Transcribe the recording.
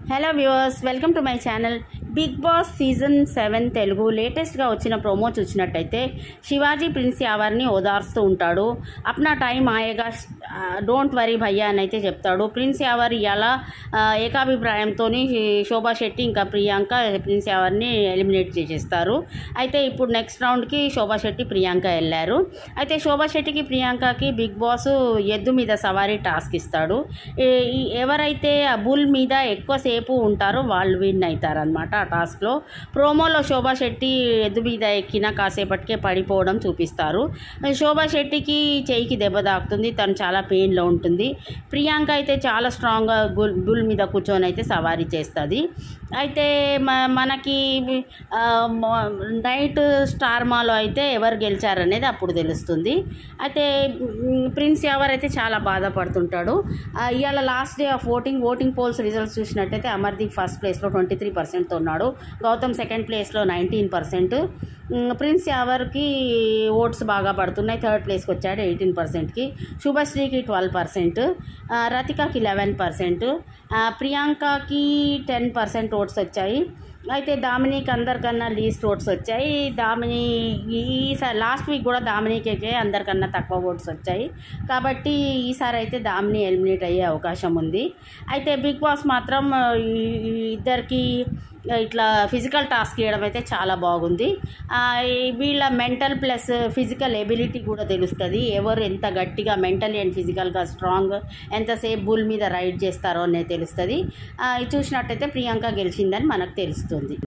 hello viewers welcome to my channel Bigg Boss season seven Telugu లేటెస్ట్గా వచ్చిన promo చూసినట్టయితే Shivaji prince యావర్ని ఓదార్స్తూ ఉంటాడు అప్నా టైం ఆయేగా డోంట్ వరీ భయ్యా అని అయితే చెప్తాడు ప్రిన్స్ యావర్ ఇలా ఏకాభిప్రాయంతో శోభా శెట్టి ఇంకా ప్రియాంక ప్రిన్స్ యావర్ని ఎలిమినేట్ చేసేస్తారు అయితే ఇప్పుడు నెక్స్ట్ రౌండ్కి శోభా శెట్టి ప్రియాంక వెళ్ళారు అయితే శోభా శెట్టికి ప్రియాంకకి బిగ్ బాస్ ఎద్దు మీద సవారీ టాస్క్ ఇస్తాడు ఏ- ఈ ఎవరైతే ఆ బుల్ మీద ఎక్కువసేపు ఉంటారో వాళ్ళు విన్ అవుతారనమాట ఆ టాస్క్లో ప్రోమోలో శోభా శెట్టి ఎద్దు మీద ఎక్కిన కాసేపటికే పడిపోవడం చూపిస్తారు శోభా శెట్టికి చేయికి దెబ్బ తాకుతుంది తను చాలా పెయిన్లో ఉంటుంది ప్రియాంక అయితే చాలా స్ట్రాంగ్గా గుల్ బుల్ మీద కూర్చొని అయితే సవారీ చేస్తుంది అయితే మ- మనకి ఆ, మ- నైట్ స్టార్ మాలో అయితే ఎవరు గెలిచారనేది అప్పుడు తెలుస్తుంది అయితే మ్, ప్రిన్స్ ఎవరైతే చాలా బాధపడుతుంటాడు ఆ, ఇవాళ last day of voting voting polls results చూసినట్టయితే అమర్దీప్ ఫస్ట్ ప్లేస్లో ట్వంటీ త్రీ పర్సెంట్తో ఉన్నాడు గౌతమ్ సెకండ్ ప్లేస్లో నైన్టీన్ పర్సెంట్ ప్రిన్స్ యావర్కి ఓట్స్ బాగా పడుతున్నాయి థర్డ్ ప్లేస్కి వచ్చాడు ఎయిటీన్ పర్సెంట్కి శుభశ్రీకి ట్వెల్వ్ పర్సెంట్ రతికాకి లెవెన్ పర్సెంట్ ప్రియాంకకి టెన్ పర్సెంట్ ఓట్స్ వచ్చాయి అయితే దామినికి అందరికన్నా లీస్ట్ ఓట్స్ వచ్చాయి దామిని ఈసారి లాస్ట్ వీక్ కూడా దామినికి అందరికన్నా తక్కువ ఓట్స్ వచ్చాయి కాబట్టి ఈసారి అయితే దామిని ఎలిమినేట్ అయ్యే అవకాశం ఉంది అయితే బిగ్ బాస్ మాత్రం ఈ ఈ ఇద్దరికి ఇట్లా ఫిజికల్ టాస్క్ చేయడం అయితే చాలా బాగుంది ఆ, ఈ వీళ్ళ మెంటల్ ప్లస్ ఫిజికల్ ఎబిలిటీ కూడా తెలుస్తుంది ఎవరు ఎంత గట్టిగా మెంటలీ అండ్ ఫిజికల్గా స్ట్రాంగ్ ఎంతసేపు బుల్ మీద రైడ్ చేస్తారో అనేది తెలుస్తుంది ఆ, ఇది చూసినట్టయితే ప్రియాంక గెలిచిందని మనకు తెలుస్తుంది